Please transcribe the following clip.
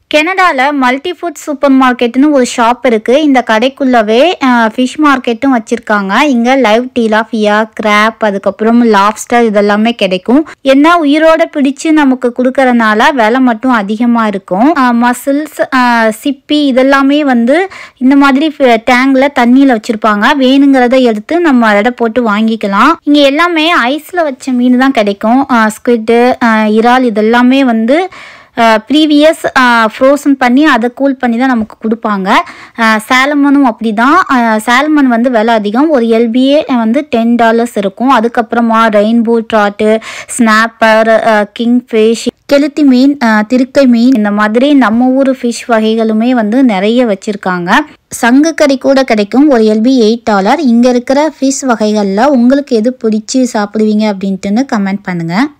கனடாவில் multi food super மார்க்கெட்னு ஒரு shop இருக்குது இந்த கடைக்குள்ளவே ஃபிஷ் மார்க்கெட்டும் வச்சுருக்காங்க இங்கே லைவ் டீலாஃபியா கிராப் அதுக்கப்புறம் லாப்ஸ்டர் இதெல்லாமே கிடைக்கும் என்ன உயிரோட பிடிச்சு நமக்கு கொடுக்கறனால விலை மட்டும் அதிகமாக இருக்கும் மசில்ஸ் சிப்பி இதெல்லாமே வந்து இந்த மாதிரி டேங்கில் தண்ணியில் வச்சுருப்பாங்க வேணுங்கிறத எடுத்து நம்ம எடை போட்டு வாங்கிக்கலாம் இங்கே எல்லாமே ஐஸில் வச்ச மீன் தான் கிடைக்கும் ஸ்குவிட்டு இறால் இதெல்லாமே வந்து ப்ரீவியஸ் ஃப்ரோசன் பண்ணி அதை கூல் பண்ணி தான் நமக்கு கொடுப்பாங்க சேலமனும் அப்படி தான் சேலமன் வந்து விலை அதிகம் ஒரு எல்பிஏ வந்து டென் டாலர்ஸ் இருக்கும் அதுக்கப்புறமா rainbow trout snapper kingfish கெளுத்தி மீன் அஹ், திருக்கை மீன் இந்த மாதிரி நம்ம ஊர் ஃபிஷ் வகைகளுமே வந்து நிறைய வச்சுருக்காங்க சங்கு கறி கூட கிடைக்கும் ஒரு எல்பி எயிட் டாலர் இங்கே இருக்கிற ஃபிஷ் வகைகளில் உங்களுக்கு எது பிடிச்சி சாப்பிடுவீங்க அப்படின்ட்டுன்னு கமெண்ட் பண்ணுங்கள்